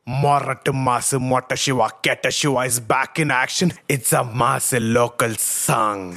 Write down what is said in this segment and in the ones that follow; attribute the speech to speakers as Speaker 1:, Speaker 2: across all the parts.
Speaker 1: Morat Mass Mota Shiva Keta Shiva is back in action. It's a mass local song.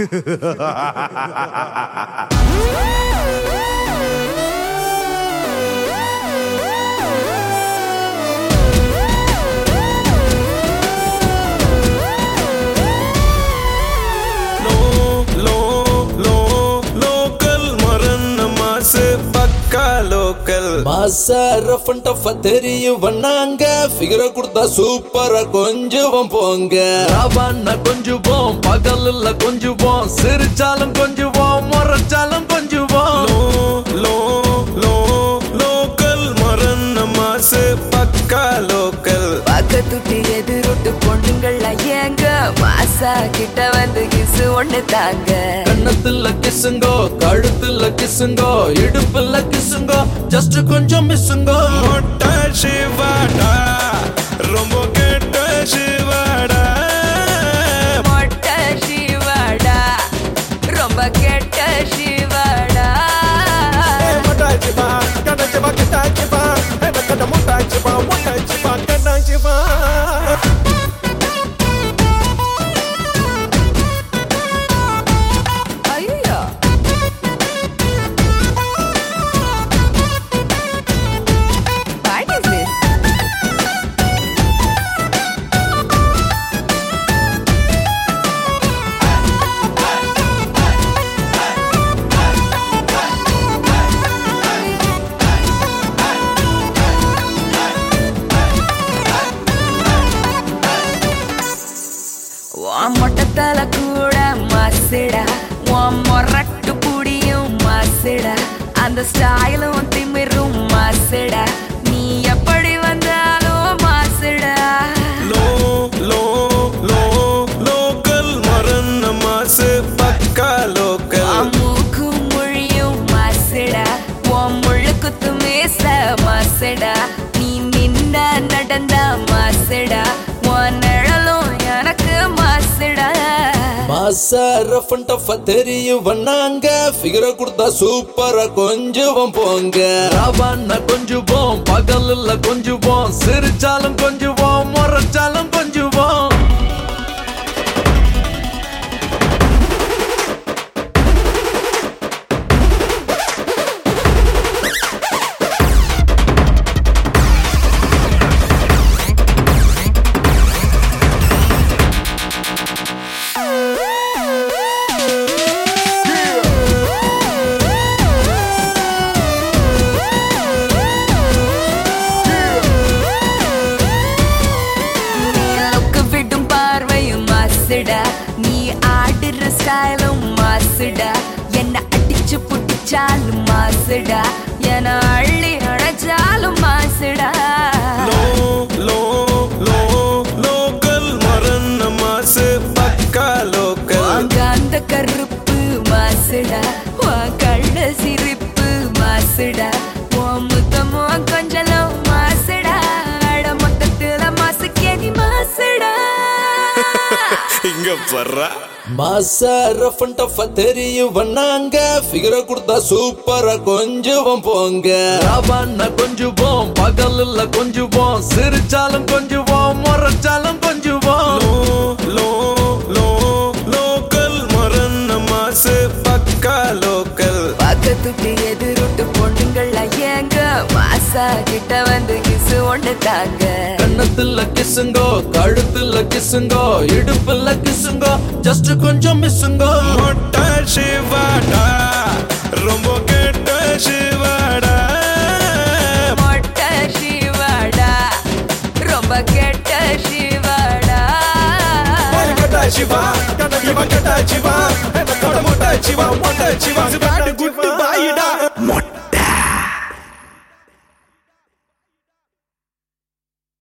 Speaker 2: Lo lo lo local மரண mass பக்கா local
Speaker 3: மாசா rough and டஃபா தெரியும் வண்ணாங்க ஃபிகரை கொடுத்தா சூப்பரா கொஞ்சுவோம் போங்க ராவான்னா கொஞ்சுவோம் பகல்ல கொஞ்சுவோம் சிரிச்சாலும் கொஞ்சுவோம் முறைச்சாலும் கொஞ்சுவோம்
Speaker 2: லோ லோ லோ லோக்கல் மரண மாசு பக்கா லோக்கல்
Speaker 4: பக்கத்துட்டு எதிரொட்டு பொண்ணுங்கள் ஏங்க மாசா கிட்ட வந்து கிசு ஒண்ணு தாங்க
Speaker 3: கண்ணத்துல கிசுங்கோ கழுத்துல கிசுங்கோ இடுப்புல கிசுங்கோ ஜஸ்ட் கொஞ்சம் மிஸ்ஸுங்கோ
Speaker 2: மொட்டை சிவாடா ரொம்ப கெட்ட சிவாடா
Speaker 4: மொட்டை சிவாடா ரொம்ப கெட்ட சிவாடா
Speaker 2: மொட்டை சிவா கெட்ட சிவா கெட்ட சிவா கெட்ட கெட்ட மொட்டை சிவா மொட்டை சிவா கெட்ட சிவா
Speaker 4: ஐயோ What is this? உன் மொட்டத்தல கூட மாசுடா உன் மொரட்டு புடியும் மாசுடா அந்த ஸ்டைலும் திமிரும் மாசுடா நீ எப்படி வந்தாலும் மாசுடா
Speaker 2: லோ லோ லோ லோக்கல் மரண மாசு பக்கா லோக்கல்
Speaker 4: உன் மூக்கும் மொழியும் மாசுடா உன் முள்ளு குத்து மேச மாசுடா நீ நின்ன நடந்த மாசுடா உன் நிழலும் எனக்கு மாசுடா
Speaker 3: மாசா ரஃப் அண்ட் டஃபா தெரியும் வண்ணாங்க ஃபிகரை கொடுத்தா சூப்பரா கொஞ்சுவோம் போங்க ராவான்னா கொஞ்சுவோம் பகல்ல கொஞ்சுவோம் சிரிச்சாலும் கொஞ்சுவோம் முறைச்சாலும் கொஞ்சுவோம்
Speaker 4: லொக்கு விடும் பார்வையும் மாசுடா நீ ஆடுற ஸ்டைலும் மாசுடா என்ன அடிச்சு புடிச்சாலும் மாசுடா என அள்ளி அடைச்சாலும் மாசுடா
Speaker 2: லோ லோ லோ லோக்கல் மரண மாசு பக்கா லோக்கல்
Speaker 4: வாங்க அந்த கருப்பு மாசுடா உன் கள்ள சிரிப்பு மாசுடா உன் முத்தமோ கொஞ்சலும் மாசுடா அட மொத்தத்துல மாசுக்கேதி மாசுடா
Speaker 2: இங்க பர்றா
Speaker 3: மாசா ரஃப் அண்ட் டஃபா தெரியும் வண்ணாங்க ஃபிகரை கொடுத்தா சூப்பரா கொஞ்சுவோம் போங்க ராவான்னா கொஞ்சுவோம் பகல்ல கொஞ்சுவோம் சிரிச்சாலும் கொஞ்சுவோம் முறைச்சாலும் கொஞ்சுவோம்
Speaker 2: லோ லோ லோ லோக்கல் மரண மாசு பக்கா லோக்கல்
Speaker 4: பக்கத்துக்கு எதிரொட்டு பொண்ணுங்கள் ஏங்க மாசா கிட்ட வந்து கிசு ஒண்ணு தாங்க
Speaker 3: கண்ணத்துல கிசுங்கோ கழுத்துல கிசுங்கோ இடுப்புல கிசுங்கோ ஜஸ்ட் கொஞ்சம் மிஸ்ஸுங்கோ
Speaker 2: மொட்டை சிவாடா ரொம்ப கெட்ட சிவாடா
Speaker 4: மொட்டை சிவாடா ரொம்ப கெட்ட சிவாடா
Speaker 2: கெட்ட சிவா கெட்ட சிவா கெட்ட சிவா கெட்ட மொட்டை சிவா மொட்டை சிவா